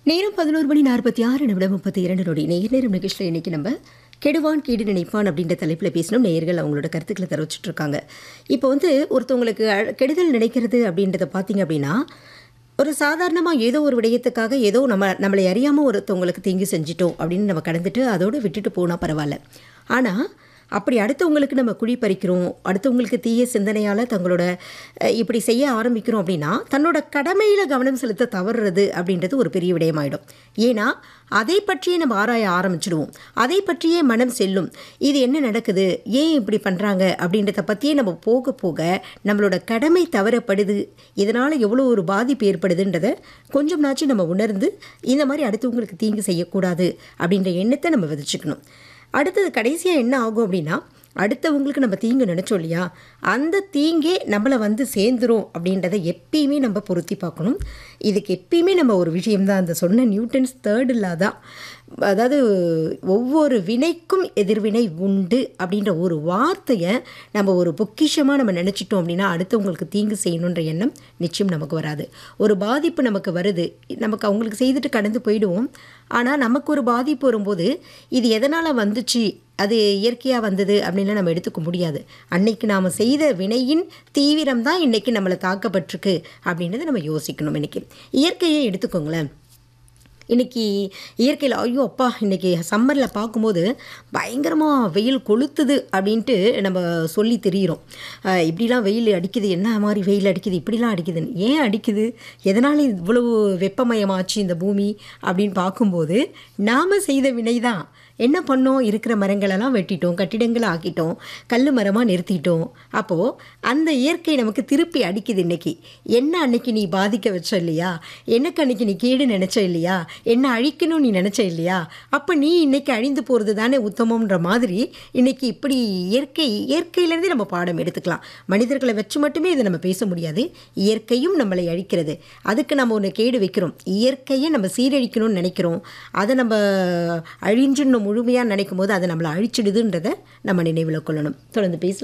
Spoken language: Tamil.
நேரம் பதினோரு மணி நாற்பத்தி ஆறு நிமிடம் முப்பத்தி இரண்டு நொடி நேர் நேரம் நிகழ்ச்சியில் இன்னைக்கு நம்ம கெடுவான் கேடு நினைப்பான் அப்படின்ற தலைப்பில் பேசணும் நேயர்கள் அவங்களோட கருத்துக்களை தெரிவிச்சிட்டு இருக்காங்க இப்போ வந்து ஒருத்தவங்களுக்கு அழ- கெடுதல் நினைக்கிறது அப்படின்றத பார்த்தீங்க அப்படின்னா ஒரு சாதாரணமாக ஏதோ ஒரு விடயத்துக்காக ஏதோ நம்ம நம்மளை அறியாமல் ஒருத்தவங்களுக்கு தீங்கு செஞ்சிட்டோம் அப்படின்னு நம்ம கடந்துட்டு அதோடு விட்டுட்டு போனால் பரவாயில்ல ஆனால் அப்படி அடுத்தவங்களுக்கு நம்ம குழி பறிக்கிறோம் அடுத்தவங்களுக்கு தீய சிந்தனையால் தங்களோட அஹ், இப்படி செய்ய ஆரம்பிக்கிறோம் அப்படின்னா தன்னோட கடமையில் கவனம் செலுத்த தவறுறது அப்படின்றது ஒரு பெரிய விடயமாயிடும் ஏன்னா அதை பற்றியே நம்ம ஆராய ஆரம்பிச்சிடுவோம் அதை பற்றியே மனம் செல்லும் இது என்ன நடக்குது ஏன் இப்படி பண்ணுறாங்க அப்படின்றத பற்றியே நம்ம போக போக நம்மளோட கடமை தவறப்படுது இதனால் எவ்வளோ ஒரு பாதிப்பு ஏற்படுதுன்றதை கொஞ்சம் நாச்சும் நம்ம உணர்ந்து இந்த மாதிரி அடுத்தவங்களுக்கு தீங்கு செய்யக்கூடாது அப்படின்ற எண்ணத்தை நம்ம விதைச்சுக்கணும் அடுத்தது கடைசியாக என்ன ஆகும் அப்படின்னா அடுத்தவங்களுக்கு நம்ம தீங்கு நினச்சோம் இல்லையா அந்த தீங்கே நம்மளை வந்து சேர்ந்துரும் அப்படின்றத எப்பயுமே நம்ம பொருத்தி பார்க்கணும் இதுக்கு எப்பயுமே நம்ம ஒரு விஷயம்தான் அந்த சொன்ன நியூட்டன்ஸ் தேர்ட் இல்லாதான் அதாவது ஒவ்வொரு வினைக்கும் எதிர்வினை உண்டு அப்படின்ற ஒரு வார்த்தையை நம்ம ஒரு பொக்கிஷமாக நம்ம நினச்சிட்டோம் அப்படின்னா அடுத்தவங்களுக்கு தீங்கு செய்யணுன்ற எண்ணம் நிச்சயம் நமக்கு வராது ஒரு பாதிப்பு நமக்கு வருது நமக்கு அவங்களுக்கு செய்துட்டு கடந்து போயிடுவோம் ஆனால் நமக்கு ஒரு பாதிப்பு வரும்போது இது எதனால் வந்துச்சு அது இயற்கையாக வந்தது அப்படின்லாம் நம்ம எடுத்துக்க முடியாது அன்னைக்கு நாம் செய்த வினையின் தீவிரம் தான் இன்றைக்கி நம்மளை தாக்கப்பட்டிருக்கு அப்படின்றத நம்ம யோசிக்கணும் இன்னைக்கு இயற்கையை எடுத்துக்கோங்களேன் இன்னைக்கு இயற்கையில் ஐயோ அப்பா இன்னைக்கு சம்மரில் பார்க்கும்போது பயங்கரமாக வெயில் கொளுத்துது அப்படின்ட்டு நம்ம சொல்லி தெரிகிறோம் அஹ் இப்படிலாம் வெயில் அடிக்குது என்ன மாதிரி வெயில் அடிக்குது இப்படிலாம் அடிக்குதுன்னு ஏன் அடிக்குது எதனால் இவ்வளவு வெப்பமயமாச்சு இந்த பூமி அப்படின்னு பார்க்கும்போது நாம் செய்த வினை தான் என்ன பண்ணோம் இருக்கிற மரங்களெல்லாம் வெட்டிட்டோம் கட்டிடங்களை ஆக்கிட்டோம் கல் மரமாக நிறுத்திட்டோம் அப்போது அந்த இயற்கை நமக்கு திருப்பி அடிக்குது இன்னைக்கு என்ன அன்னைக்கு நீ பாதிக்க வச்ச இல்லையா எனக்கு அன்னைக்கு நீ கேடு நினச்ச இல்லையா என்ன அழிக்கணும் நீ நினச்ச இல்லையா அப்போ நீ இன்னைக்கு அழிந்து போகிறது தானே உத்தமம்ன்ற மாதிரி இன்னைக்கு இப்படி இயற்கை இயற்கையிலேருந்தே நம்ம பாடம் எடுத்துக்கலாம் மனிதர்களை வச்சு மட்டுமே இதை நம்ம பேச முடியாது இயற்கையும் நம்மளை அழிக்கிறது அதுக்கு நம்ம ஒன்று கேடு வைக்கிறோம் இயற்கையை நம்ம சீரழிக்கணும்னு நினைக்கிறோம் அதை நம்ம அழிஞ்சிடணும் முழுமையாக நினைக்கும் போது அதை நம்மளை அழிச்சிடுதுன்றதை நம்ம நினைவில் கொள்ளணும் தொடர்ந்து பேசலாம்